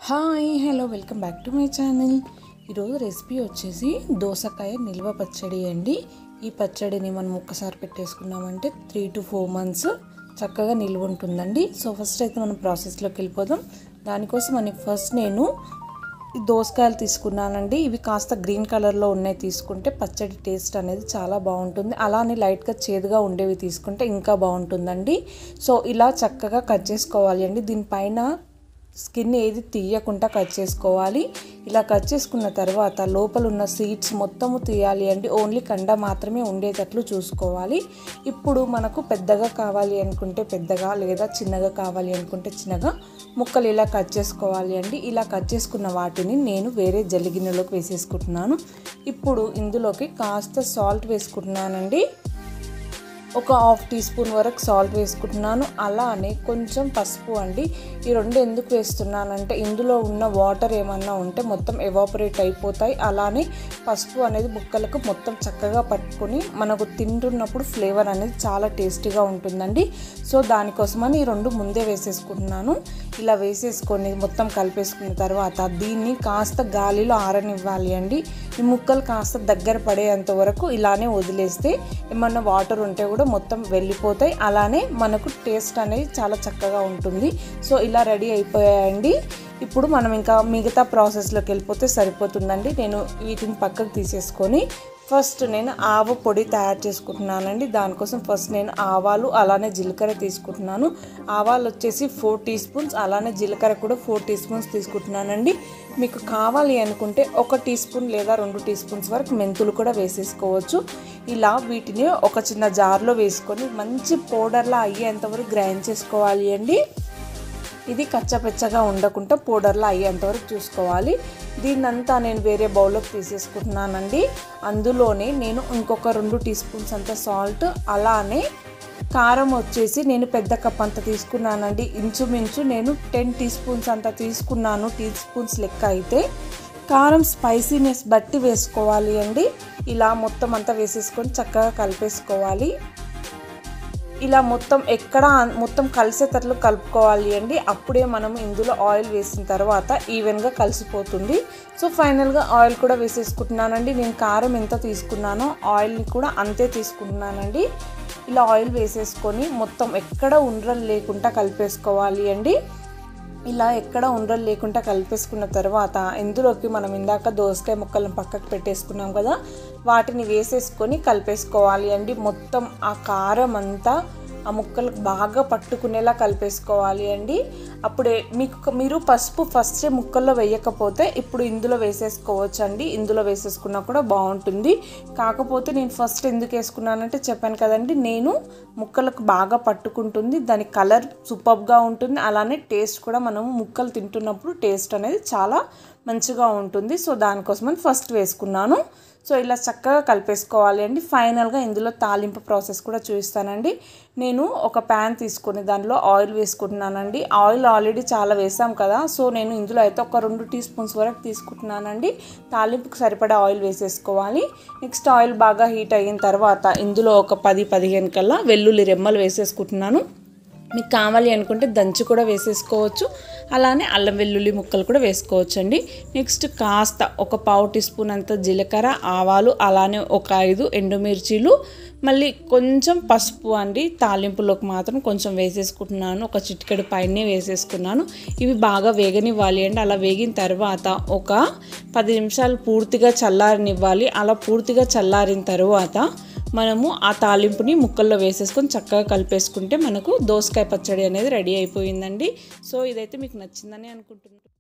hi hello welcome back to my channel ఈరోజు recipe వచ్చేసి దోసకాయ నిల్వ పచ్చడి అండి ఈ పచ్చడిని మనం ఒక్కసారి పెట్టేసుకున్నామంటే త్రీ టు ఫోర్ మంత్స్ చక్కగా నిల్వ ఉంటుందండి సో ఫస్ట్ అయితే మనం ప్రాసెస్లోకి వెళ్ళిపోదాం దానికోసం అని ఫస్ట్ నేను ఈ దోసకాయలు తీసుకున్నానండి ఇవి కాస్త గ్రీన్ కలర్లో ఉన్నాయి తీసుకుంటే పచ్చడి టేస్ట్ అనేది చాలా బాగుంటుంది అలానే లైట్గా చేదుగా ఉండేవి తీసుకుంటే ఇంకా బాగుంటుందండి సో ఇలా చక్కగా కట్ చేసుకోవాలి అండి దీనిపైన స్కిన్ ఏది తీయకుండా కట్ చేసుకోవాలి ఇలా కట్ చేసుకున్న తర్వాత లోపల ఉన్న సీడ్స్ మొత్తము తీయాలి అండి ఓన్లీ కండ మాత్రమే ఉండేటట్లు చూసుకోవాలి ఇప్పుడు మనకు పెద్దగా కావాలి అనుకుంటే పెద్దగా లేదా చిన్నగా కావాలి అనుకుంటే చిన్నగా ముక్కలు ఇలా కట్ చేసుకోవాలి అండి ఇలా కట్ చేసుకున్న వాటిని నేను వేరే జల్లిగిన్నెలోకి వేసేసుకుంటున్నాను ఇప్పుడు ఇందులోకి కాస్త సాల్ట్ వేసుకుంటున్నానండి ఒక హాఫ్ టీ స్పూన్ వరకు సాల్ట్ వేసుకుంటున్నాను అలానే కొంచెం పసుపు అండి ఈ రెండు ఎందుకు వేస్తున్నానంటే ఇందులో ఉన్న వాటర్ ఏమన్నా ఉంటే మొత్తం ఎవాపరేట్ అయిపోతాయి అలానే పసుపు అనేది ముక్కలకు మొత్తం చక్కగా పట్టుకొని మనకు తింటున్నప్పుడు ఫ్లేవర్ అనేది చాలా టేస్టీగా ఉంటుందండి సో దానికోసమని ఈ రెండు ముందే వేసేసుకుంటున్నాను ఇలా వేసేసుకొని మొత్తం కలిపేసుకున్న తర్వాత దీన్ని కాస్త గాలిలో ఆరనివ్వాలి అండి ఈ ముక్కలు కాస్త దగ్గర పడేంత వరకు ఇలానే వదిలేస్తే ఏమన్నా వాటర్ ఉంటే కూడా మొత్తం వెళ్ళిపోతాయి అలానే మనకు టేస్ట్ అనేది చాలా చక్కగా ఉంటుంది సో ఇలా రెడీ అయిపోయాయండి ఇప్పుడు మనం ఇంకా మిగతా ప్రాసెస్లోకి వెళ్ళిపోతే సరిపోతుందండి నేను వీటిని పక్కకు తీసేసుకొని ఫస్ట్ నేను ఆవ పొడి తయారు చేసుకుంటున్నానండి దానికోసం ఫస్ట్ నేను ఆవాలు అలానే జీలకర్ర తీసుకుంటున్నాను ఆవాలు వచ్చేసి ఫోర్ టీ స్పూన్స్ అలానే జీలకర్ర కూడా ఫోర్ టీ స్పూన్స్ తీసుకుంటున్నానండి మీకు కావాలి అనుకుంటే ఒక టీ స్పూన్ లేదా రెండు టీ స్పూన్స్ వరకు మెంతులు కూడా వేసేసుకోవచ్చు ఇలా వీటిని ఒక చిన్న జార్లో వేసుకొని మంచి పౌడర్లా అయ్యేంత వరకు గ్రైండ్ చేసుకోవాలి అండి ఇది కచ్చపెచ్చగా ఉండకుండా పౌడర్లో అయ్యేంతవరకు చూసుకోవాలి దీన్నంతా నేను వేరే బౌల్లోకి తీసేసుకుంటున్నానండి అందులోనే నేను ఇంకొక రెండు టీ స్పూన్స్ అంత సాల్ట్ అలానే కారం వచ్చేసి నేను పెద్ద కప్ అంత తీసుకున్నానండి ఇంచుమించు నేను టెన్ టీ స్పూన్స్ అంత తీసుకున్నాను టీ స్పూన్స్ లెక్క అయితే కారం స్పైసీనెస్ బట్టి వేసుకోవాలి అండి ఇలా మొత్తం అంతా వేసేసుకొని చక్కగా కలిపేసుకోవాలి ఇలా మొత్తం ఎక్కడ మొత్తం కలిసేటట్లు కలుపుకోవాలి అండి అప్పుడే మనం ఇందులో ఆయిల్ వేసిన తర్వాత ఈవెన్గా కలిసిపోతుంది సో ఫైనల్గా ఆయిల్ కూడా వేసేసుకుంటున్నానండి నేను కారం ఎంత తీసుకున్నానో ఆయిల్ని కూడా అంతే తీసుకుంటున్నానండి ఇలా ఆయిల్ వేసేసుకొని మొత్తం ఎక్కడ ఉండలు లేకుండా కలిపేసుకోవాలి అండి ఇలా ఎక్కడ ఉండలు లేకుండా కలిపేసుకున్న తర్వాత ఇందులోకి మనం ఇందాక దోసకాయ ముక్కలను పక్కకు పెట్టేసుకున్నాం కదా వాటిని వేసేసుకొని కలిపేసుకోవాలి అండి మొత్తం ఆ కారం అంతా ఆ ముక్కలకు బాగా పట్టుకునేలా కలిపేసుకోవాలి అండి అప్పుడే మీకు మీరు పసుపు ఫస్ట్ ముక్కల్లో వేయకపోతే ఇప్పుడు ఇందులో వేసేసుకోవచ్చు అండి ఇందులో వేసేసుకున్నా కూడా బాగుంటుంది కాకపోతే నేను ఫస్ట్ ఎందుకు వేసుకున్నానంటే చెప్పాను కదండి నేను ముక్కలకు బాగా పట్టుకుంటుంది దాని కలర్ సూపర్గా ఉంటుంది అలానే టేస్ట్ కూడా మనము ముక్కలు తింటున్నప్పుడు టేస్ట్ అనేది చాలా మంచిగా ఉంటుంది సో దానికోసమని ఫస్ట్ వేసుకున్నాను సో ఇలా చక్కగా కలిపేసుకోవాలి అండి ఫైనల్గా ఇందులో తాలింపు ప్రాసెస్ కూడా చూపిస్తానండి నేను ఒక ప్యాన్ తీసుకొని దానిలో ఆయిల్ వేసుకుంటున్నానండి ఆయిల్ ఆల్రెడీ చాలా వేసాం కదా సో నేను ఇందులో అయితే ఒక రెండు టీ స్పూన్స్ వరకు తీసుకుంటున్నానండి తాలింపుకి సరిపడా ఆయిల్ వేసేసుకోవాలి నెక్స్ట్ ఆయిల్ బాగా హీట్ అయిన తర్వాత ఇందులో ఒక పది పదిహేను కల్లా వెల్లుల్లి రెమ్మలు వేసేసుకుంటున్నాను మీకు కావాలి అనుకుంటే దంచి కూడా వేసేసుకోవచ్చు అలానే అల్లం వెల్లుల్లి ముక్కలు కూడా వేసుకోవచ్చు అండి నెక్స్ట్ కాస్త ఒక పావు టీ స్పూన్ అంత జీలకర్ర ఆవాలు అలానే ఒక ఐదు ఎండుమిర్చీలు మళ్ళీ కొంచెం పసుపు అండి తాలింపులోకి మాత్రం కొంచెం వేసేసుకుంటున్నాను ఒక చిటికెడు పైనే వేసేసుకున్నాను ఇవి బాగా వేగనివ్వాలి అండి అలా వేగిన తర్వాత ఒక పది నిమిషాలు పూర్తిగా చల్లారనివ్వాలి అలా పూర్తిగా చల్లారిన తర్వాత మనము ఆ తాలింపుని ముక్కల్లో వేసేసుకొని చక్కగా కలిపేసుకుంటే మనకు దోసకాయ పచ్చడి అనేది రెడీ అయిపోయిందండి సో ఇదైతే మీకు నచ్చిందని అనుకుంటున్నాను